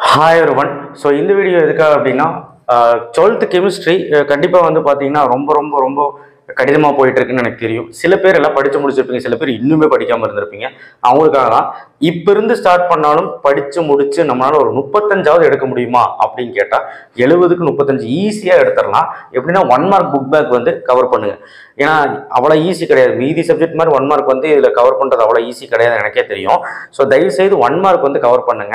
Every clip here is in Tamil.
ஹாய் ஒருவன் ஸோ இந்த வீடியோ எதுக்காக அப்படின்னா டுவெல்த்து கெமிஸ்ட்ரி கண்டிப்பாக வந்து பார்த்தீங்கன்னா ரொம்ப ரொம்ப ரொம்ப கடினமாக போயிட்டு இருக்குன்னு எனக்கு தெரியும் சில பேர் எல்லாம் படித்து முடிச்சிருப்பீங்க சில பேர் இன்னுமே படிக்காமல் இருந்திருப்பீங்க அவங்களுக்காக தான் இப்போ இருந்து ஸ்டார்ட் பண்ணாலும் படித்து முடிச்சு நம்மளால ஒரு முப்பத்தஞ்சாவது எடுக்க முடியுமா அப்படின்னு கேட்டால் எழுபதுக்கு முப்பத்தஞ்சு ஈஸியாக எடுத்துடலாம் எப்படின்னா ஒன் மார்க் புக் பேக் வந்து கவர் பண்ணுங்க ஏன்னா அவ்வளோ ஈஸி கிடையாது மீதி சப்ஜெக்ட் மாதிரி ஒன் மார்க் வந்து இதில் கவர் பண்ணுறது அவ்வளோ ஈஸி கிடையாது எனக்கே தெரியும் ஸோ தயவுசெய்து ஒன் மார்க் வந்து கவர் பண்ணுங்க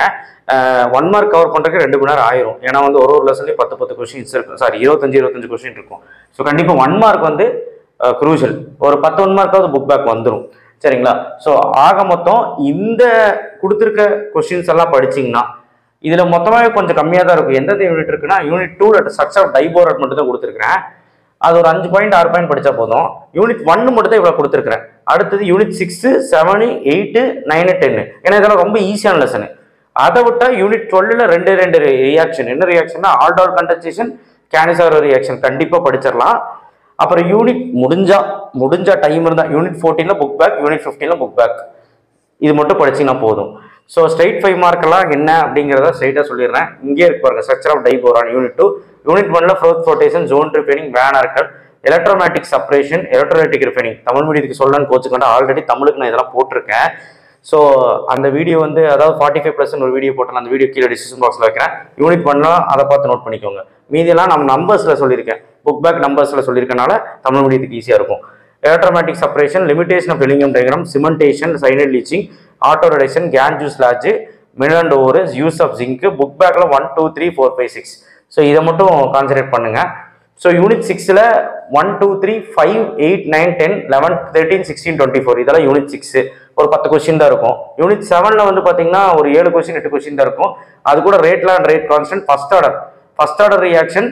ஒன் மார்க் கவர் பண்ணுறதுக்கு ரெண்டு மணி நேரம் ஆயிரும் ஏன்னா வந்து ஒரு ஒரு லெசன்லேயும் பத்து பத்து கொஸ்டின்ஸ் இருக்கும் சாரி இருபத்தஞ்சு இருபத்தஞ்சு கொஸ்டின் இருக்கும் ஸோ கண்டிப்பாக ஒன் மார்க் வந்து குரூஷல் ஒரு பத்து ஒன் மார்க்காவது புக் பேக் வந்துடும் சரிங்களா ஸோ ஆக மொத்தம் இந்த கொடுத்துருக்க கொஸ்டின்ஸ் எல்லாம் படிச்சிங்கன்னா இதில் மொத்தமாகவே கொஞ்சம் கம்மியாக தான் இருக்கும் எந்தெந்த யூனிட் இருக்குன்னா யூனிட் டூவில் ஸ்ட்ரக்சர் ஆஃப் டைபோரட் மட்டும் தான் கொடுத்துருக்கிறேன் அது ஒரு அஞ்சு பாயிண்ட் ஆறு பாயிண்ட் படித்தா போதும் யூனிட் ஒன்று மட்டும் தான் இவ்வளோ கொடுத்துருக்கிறேன் அடுத்தது unit six seven eight nine ten ஏன்னா இதெல்லாம் ரொம்ப ஈஸியான லெசனு அதை விட்டா யூனிட் டுவெல்லில் ரெண்டு ரெண்டு ரியாக்ஷன் என்ன ரியாக்ஷன்னா ஆல்டோர் கண்டன்சேஷன் கேனிசார் ரியாக்ஷன் கண்டிப்பாக படிச்சிடலாம் அப்புறம் யூனிட் முடிஞ்சா முடிஞ்சா டைம் இருந்தால் யூனிட் ஃபோர்டீனில் புக் பேக் யூனிட் ஃபிஃப்டீனில் புக் பேக் இது மட்டும் படிச்சிங்கன்னா போதும் ஸோ ஸ்ட்ரைட் ஃபைவ் மார்க்கெல்லாம் என்ன அப்படிங்கிறத ஸ்ட்ரைட்டாக சொல்லிடுறேன் இங்கே இருக்கு பாருங்க structure of diborane unit two unit ஒன்ல froth flotation zone refining van Arkel electromagnetic separation electrolytic refining Tamil மீடியத்துக்கு சொல்லணும்னு கோச்சுக்கொண்டு ஆல்ரெடி தமிழுக்கு நான் இதெல்லாம் போட்டிருக்கேன் ஸோ அந்த வீடியோ வந்து அதாவது ஃபார்ட்டி ஃபைவ் பர்சன்ட் ஒரு வீடியோ போட்டேன் அந்த வீடியோ கீழே டிஸ்கிரிப்ஷன் பாக்ஸில் வைக்கிறேன் யூனிட் பண்ணலாம் அதை பார்த்து நோட் பண்ணிக்கோங்க மீதியெல்லாம் நம்ம நம்பர்ஸில் சொல்லியிருக்கேன் புக் பேக் நம்பர்ஸில் சொல்லியிருக்கனால தமிழ் மீடியத்துக்கு ஈஸியாக இருக்கும் electromagnetic separation limitation of Ellingham diagram cementation cyanide leaching auto reduction can juice large mineral ores use of zinc book பேக்கில் one two three four five six so இதை மட்டும் கான்சன்ட்ரேட் பண்ணுங்க ஸோ யூனிட் சிக்ஸில் one two three five eight nine ten eleven thirteen sixteen twenty four இதெல்லாம் யூனிட் சிக்ஸ் ஒரு பத்து கொஸ்டின் தான் இருக்கும் யூனிட் செவனில் வந்து பார்த்தீங்கன்னா ஒரு ஏழு கொஸ்டின் எட்டு கொஸ்டின் தான் இருக்கும் அது கூட ரேட்ல and rate constant first order first order reaction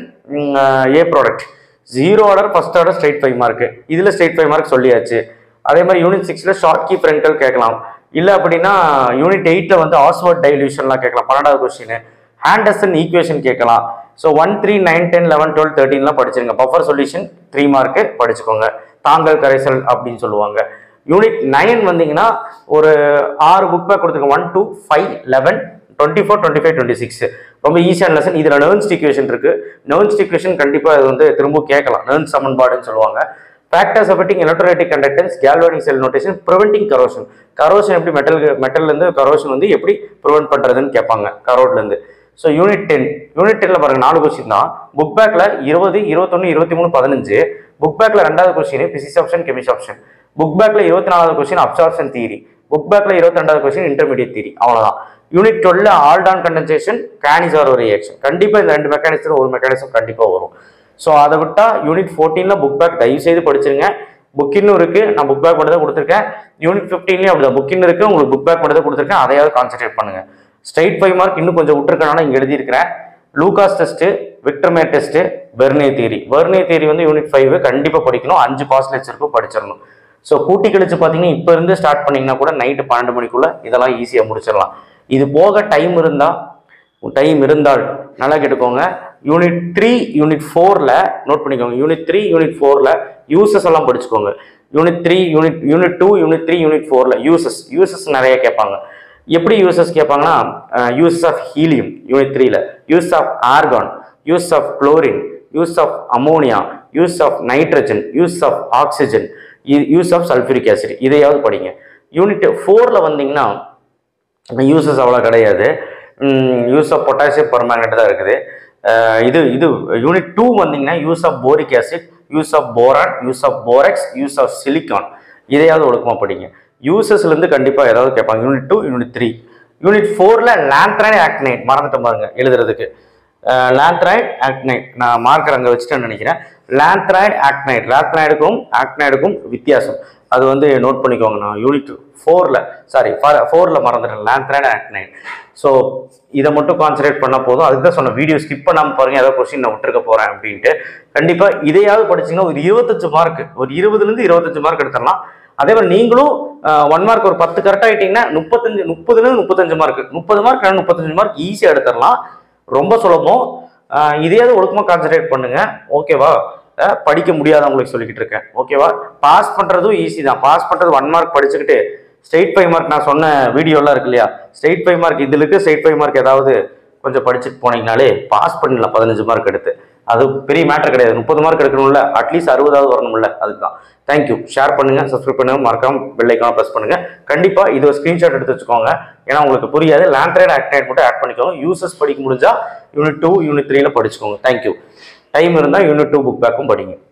a product zero order first order straight five mark இதில் ஸ்ட்ரைட் ஃபைவ் மார்க் சொல்லியாச்சு அதே மாதிரி யூனிட் சிக்ஸில் ஷார்ட் கீ ரெண்டல் கேட்கலாம் இல்லை அப்படின்னா யூனிட் எயிட்டில் வந்து ஆஸ்வர்ட் டைல்யூஷன்லாம் கேட்கலாம் பன்னெண்டாவது கொஸ்டின் ஹேண்டர்சன் ஈக்குவேஷன் கேட்கலாம் so one three nine ten eleven twelve தேர்ட்டின்லாம் படிச்சிருங்க பஃபர் சொல்யூஷன் த்ரீ மார்க்கு படிச்சுக்கோங்க தாங்கல் கரைசல் அப்படின்னு சொல்லுவாங்க யூனிட் நைன் வந்தீங்கன்னா ஒரு ஆறு புக் பேக் கொடுத்துருங்க one two five eleven twenty four twenty five twenty six ரொம்ப ஈஸியான லெசன் இதில் நர்ன்ஸ் ஈக்குவேஷன் இருக்கு நர்ன்ஸ் ஈக்குவேஷன் கண்டிப்பாக இது வந்து திரும்ப கேட்கலாம் நர்ன்ஸ் சமன்பாடுன்னு சொல்லுவாங்க factors affecting electrolytic conductance galvanic cell notation preventing corrosion corrosion எப்படி மெட்டல் மெட்டல்லேருந்து கரோஷன் வந்து எப்படி ப்ரிவென்ட் பண்ணுறதுன்னு கேட்பாங்க கரோட்லேருந்து ஸோ யூனிட் டென் யூனிட் டென்ல பாருங்க நாலு கொஸ்டின் தான் புக் பேக்ல இருபது இருபத்தொன்னு இருபத்தி மூணு பதினஞ்சு புக் பேக்ல ரெண்டாவது question physics option chemist option book பேக்ல இருபத்தி நாலாவது கொஸ்டின் அப்சார்ப்ஷன் தியரி புக் பேக்ல இருபத்தி ரெண்டாவது கொஸ்டின் இன்டர்மீடியட் தியரி அவ்வளவுதான் யூனிட் டுவெல்ல ஆல்டான் கண்டென்சேஷன் கேனிசார் ஒரு ரியாக்ஷன் கண்டிப்பா இந்த ரெண்டு மெக்கானிசம் ஒரு மெக்கானிசம் கண்டிப்பா வரும் ஸோ அதை விட்டா யூனிட் ஃபோர்டீன்ல புக் பேக் தயவு செய்து படிச்சிருங்க புக்கின்னு இருக்கு நான் புக் பேக் மட்டும் தான் கொடுத்துருக்கேன் யூனிட் ஃபிஃப்டீன்லயும் அப்படிதான் புக்கின் இருக்கு உங்களுக்கு புக் பேக் மட்டும் தான் கொடுத்துருக்கேன் அதையாவது கான்சென்ட்ரேட் பண்ணுங்க ஸ்ட்ரைட் ஃபைவ் மார்க் இன்னும் கொஞ்சம் விட்டுருக்கனால இங்கே எழுதியிருக்கிறேன் Lucas test Victor Meyer test Baeyer theory Baeyer theory வந்து யூனிட் ஃபைவ் கண்டிப்பாக படிக்கணும் அஞ்சு பாஸ் லெக்சருக்கும் படிச்சிடணும் ஸோ கூட்டி கழிச்சு பார்த்தீங்கன்னா இப்போ இருந்து ஸ்டார்ட் பண்ணீங்கன்னா கூட நைட்டு பன்னெண்டு மணிக்குள்ள இதெல்லாம் ஈஸியாக முடிச்சிடலாம் இது போக டைம் இருந்தால் டைம் இருந்தால் நல்லா கேட்டுக்கோங்க யூனிட் த்ரீ யூனிட் ஃபோரில் நோட் பண்ணிக்கோங்க யூனிட் த்ரீ யூனிட் ஃபோரில் யூசஸ் எல்லாம் படிச்சுக்கோங்க unit three unit unit two unit three unit ஃபோரில் யூசஸ் யூசஸ் நிறைய கேட்பாங்க எப்படி யூசஸ் கேட்பாங்கன்னா யூஸ் ஆஃப் ஹீலியம் யூனிட் த்ரீல use of argon use of chlorine use of ammonia use of nitrogen use of oxygen use of sulphuric acid இதையாவது படிங்க யூனிட் ஃபோரில் வந்தீங்கன்னா யூசஸ் அவ்வளோ கிடையாது யூஸ் ஆஃப் பொட்டாசியம் பர்மேங்கட் தான் இருக்குது அஹ் இது இது யூனிட் டூ வந்தீங்கன்னா use of boric acid use of boron use of borax use of silicon இதையாவது ஒழுக்கமாக படிங்க யூசஸ்லேருந்து கண்டிப்பாக ஏதாவது கேட்பாங்க unit two unit three unit ஃபோரில் லேண்ட்ரைன் ஆக்னைட் மறந்துட்டு பாருங்க எழுதுறதுக்கு லேண்ட்ரைட் ஆக்னைட் நான் மார்க்கர் அங்கே வச்சுட்டேன்னு நினைக்கிறேன் லேண்ட்ரைட் ஆக்னைட் லேண்ட்ரைடுக்கும் ஆக்னைடுக்கும் வித்தியாசம் அது வந்து நோட் பண்ணிக்கோங்க நான் யூனிட் ஃபோரில் சாரி ஃபோரில் மறந்துட்டேன் லேண்ட்ரைட் ஆக்னைட் ஸோ இதை மட்டும் கான்சன்ட்ரேட் பண்ணால் போதும் அதுக்கு தான் சொன்ன வீடியோ ஸ்கிப் பண்ணாமல் பாருங்க ஏதாவது கொஸ்டின் நான் விட்டுருக்க போகிறேன் அப்படின்ட்டு கண்டிப்பாக இதையாவது படிச்சீங்கன்னா ஒரு இருபத்தஞ்சு மார்க் ஒரு இருபதுலேருந்து இருபத்தஞ்சு மார்க் எடுத்துடலாம் அதே மாதிரி நீங்களும் ஒன் மார்க் ஒரு பத்து கரெக்டாக ஆகிட்டீங்கன்னா முப்பத்தஞ்சு முப்பதுலேருந்து முப்பத்தஞ்சு மார்க் முப்பது மார்க் முப்பத்தஞ்சு மார்க் ஈஸியாக எடுத்துடலாம் ரொம்ப சுலபம் ஆஹ் இதையாவது ஒழுக்கமாக கான்சன்ட்ரேட் பண்ணுங்க ஓகேவா அஹ் படிக்க முடியாதவங்களுக்கு சொல்லிக்கிட்டு இருக்கேன் ஓகேவா பாஸ் பண்ணுறதும் ஈஸி தான் பாஸ் பண்ணுறது ஒன் மார்க் படிச்சுக்கிட்டு ஸ்ட்ரெயிட் ஃபைவ் மார்க் நான் சொன்ன வீடியோலாம் இருக்கு இல்லையா ஸ்ட்ரெயிட் ஃபைவ் மார்க் இதுல இருக்கு ஸ்ட்ரெயிட் ஃபைவ் மார்க் ஏதாவது கொஞ்சம் படிச்சுட்டு போனீங்கனாலே பாஸ் பண்ணிடலாம் பதினஞ்சு மார்க் எடுத்து அது பெரிய மேட்டர் கிடையாது முப்பது மார்க் எடுக்கணும்ல அட்லீஸ்ட் அறுபதாவது வரணும்ல அதுக்கு தான் தேங்க்யூ ஷேர் பண்ணுங்க சப்ஸ்கிரைப் பண்ணுங்க மறக்காம பெல் ஐக்கான ப்ரெஸ் பண்ணுங்க கண்டிப்பா இது ஒரு ஸ்கிரீன்ஷாட் எடுத்து வச்சுக்கோங்க ஏன்னா உங்களுக்கு புரியாது லேண்ட்ரைட் ஆக்டைட் மட்டும் ஆட் பண்ணிக்கோங்க யூசஸ் படிக்க முடிஞ்சா யூனிட் டூ யூனிட் த்ரீல படிச்சுக்கோங்க தேங்க்யூ டைம் இருந்தால் யூனிட் டூ புக் பேக்கும் படிங்க